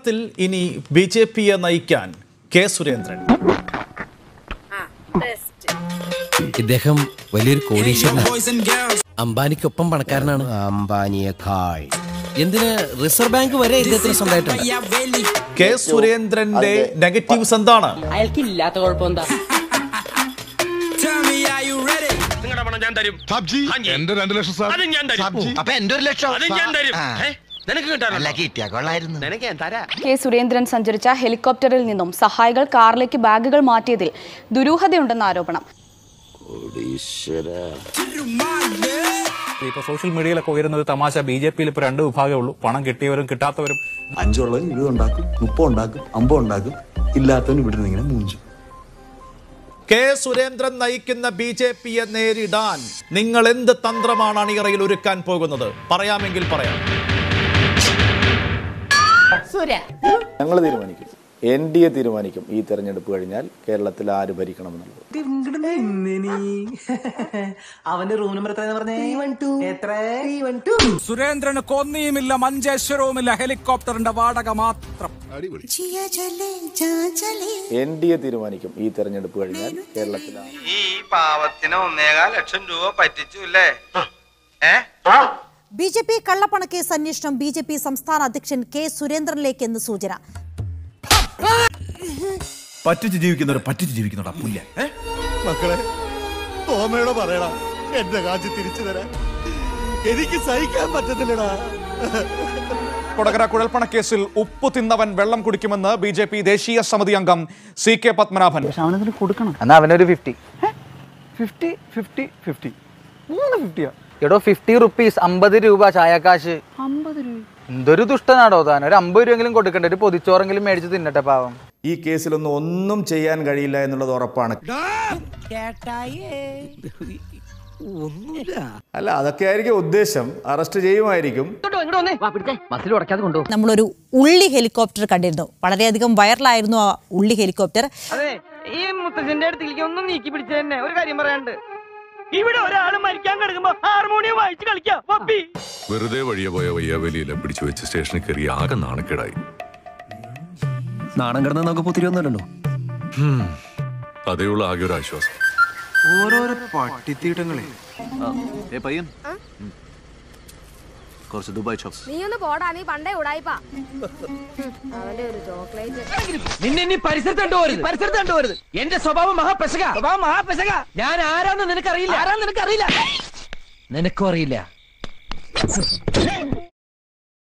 കേരളത്തിൽ ഇനി B J പിയെ നയിക്കാൻ കെ സുരേന്ദ്രൻ ഇദ്ദേഹം വലിയൊരു കോടീശ്വരനാണ് അംബാനിക്കൊപ്പം പണക്കാരനാണ് അംബാനിയേക്കാൾ എന്തിന് റിസർവ് ബാങ്ക് വരെ ഇദ്ദേഹത്തിന് സ്വന്തമായിട്ടുണ്ട് കെ സുരേന്ദ്രന്റെ നെഗറ്റീവ്സ് എന്താണ് അയാൾക്ക് ഇല്ലാത്ത കുഴപ്പം എന്താ നിങ്ങളുടെ പണം ഞാൻ തരും സബ്ജി എന്റെ രണ്ട് ലക്ഷം സാർ അത് ഞാൻ തരും സബ്ജി അപ്പൊ എന്റെ ഒരു ലക്ഷം അത് ഞാൻ തരും ഏ? നിനക്ക് അല്ല കിട്ടാനല്ല കിട്ടിയാ കൊള്ളായിരുന്നു നിനക്ക് ഞാൻ തരാം കെ സുരേന്ദ്രൻ സഞ്ചരിച്ച ഹെലികോപ്റ്ററിൽ നിന്നും സഹായികൾ കാറിലേക്ക് ബാഗുകൾ മാറ്റിയതിൽ ദുരൂഹതയുണ്ടെന്ന ആരോപണം ഇപ്പൊ സോഷ്യൽ മീഡിയയിലൊക്കെ ഉയരുന്നത് തമാശ ബി ജെ പിയിൽ ഇപ്പൊ രണ്ട് വിഭാഗമേ ഉള്ളൂ പണം കിട്ടിയവരും കിട്ടാത്തവരും അഞ്ചുള്ളവൻ ഇരുപത് ഉണ്ടാക്കും മുപ്പത് ഉണ്ടാക്കും അമ്പത് ഉണ്ടാക്കും ഇല്ലാത്തവൻ ഇവിടെ നിന്ന് ഇങ്ങനെ മൂഞ്ചും കെ സുരേന്ദ്രൻ നയിക്കുന്ന ബി ജെ പിയെ നേരിടാൻ നിങ്ങൾ എന്ത് തന്ത്രമാണ് അണിയറയിൽ ഒരുക്കാൻ പോകുന്നത് പറയാമെങ്കിൽ പറയാം ഞങ്ങൾ തീരുമാനിക്കും എൻ ഡി എ തീരുമാനിക്കും ഈ തെരഞ്ഞെടുപ്പ് കഴിഞ്ഞാൽ കേരളത്തിൽ ആര് ഭരിക്കണമെന്നുള്ളത് അവന്റെ റൂം നമ്പർ എത്ര പറഞ്ഞേ എത്ര സുരേന്ദ്രന് കൊന്നിയുമില്ല മഞ്ചേശ്വരവുമില്ല ഹെലികോപ്റ്ററിന്റെ വാടക മാത്രം എൻ ഡി എ തീരുമാനിക്കും ഈ തെരഞ്ഞെടുപ്പ് കഴിഞ്ഞാൽ കേരളത്തിൽ ആ- ഈ പാവത്തിന് ഒന്നേകാൽ ലക്ഷം രൂപ പറ്റിച്ചൂല്ലേ ബി ജെ പി കള്ളപ്പണക്കേസ് അന്വേഷണം ബി ജെ പി സംസ്ഥാന അധ്യക്ഷൻ കെ സുരേന്ദ്രനിലേക്ക് എന്ന് സൂചന പറ്റിച്ച് ജീവിക്കുന്നവർ പറ്റിച്ച് ജീവിക്കുന്നവരാ പുല്ല മക്കളെ തോമയോട് പറയടാ എന്റെ കാശ് തിരിച്ചു തരാൻ എനിക്ക് സഹിക്കാൻ പറ്റത്തില്ലടാ കൊടകര കുഴൽപ്പണക്കേസിൽ ഉപ്പു തിന്നവൻ വെള്ളം കുടിക്കുമെന്ന് ബി ജെ പി ദേശീയ സമിതി അംഗം സി കെ പത്മനാഭൻ അവനതിന് കൊടുക്കണം എന്നാ അവനൊരു ഫിഫ്റ്റി ഫിഫ്റ്റി ഫിഫ്റ്റി ഫിഫ്റ്റി മൂന്ന് ഫിഫ്റ്റിയാ എടോ ഫിഫ്റ്റി റുപ്പീസ് അമ്പത് രൂപ ചായക്കാശ് അമ്പത് രൂപ എന്തൊരു ദുഷ്ടനാടോ താൻ ഒരു അമ്പത് രൂപയെങ്കിലും കൊടുക്കണ്ടേ ഒരു പൊതിച്ചോറെങ്കിലും മേടിച്ച് തിന്നട്ടെ പാവം ഈ കേസിലൊന്നും ഒന്നും ചെയ്യാൻ കഴിയില്ല എന്നുള്ളത് ഉറപ്പാണ് അല്ല അതൊക്കെ ആയിരിക്കും ഉദ്ദേശം അറസ്റ്റ് ചെയ്യുമായിരിക്കും മസിൽ ഉടക്കാതെ കൊണ്ടുപോകും നമ്മളൊരു ഉള്ളി ഹെലികോപ്റ്റർ കണ്ടിരുന്നു വളരെയധികം വൈറലായിരുന്നു ആ ഉള്ളി ഹെലികോപ്റ്റർ അതെ ഈ മുത്തച്ഛന്റെ അടുത്തേക്ക് ഒന്നും നീക്കി പിടിച്ച തന്നെ ഒരു കാര്യം പറയാണ്ട് ഇവിടെ ഒരാള് മരിക്കാൻ കിടക്കുമ്പോ ഹാർമോണിയം വായിച്ച് കളിക്കാം പപ്പി വെറുതെ വഴിയെ പോയ വയ്യാവലിയിലെ പിടിച്ചു വെച്ച് സ്റ്റേഷനിൽ കയറി ആകെ നാണക്കേടായി നാണം കിടന്ന് നമുക്ക് പുത്തിരിയൊന്നുമല്ലല്ലോ അതേയുള്ള ആകെ ഒരു ആശ്വാസം ഓരോരോ പട്ടിത്തീട്ടങ്ങളെ പയ്യൻ കുറച്ച് ദുബായ് ചോക്സ് നീ ഒന്ന് പോടാ നീ പണ്ടേ ഉടായിപ്പാ അവന്റെ ഒരു ചോക്ലേറ്റ് നിന്നെ ഇനി പരിസരത്ത് കണ്ടുപോരുത് പരിസരത്ത് കണ്ടുപോരുത് എന്റെ സ്വഭാവം മഹാപെശക സ്വഭാവം മഹാപെശക ഞാൻ ആരാന്ന് നിനക്കറിയില്ല ആരാന്ന് നിനക്കറിയില്ല നിനക്കും അറിയില്ല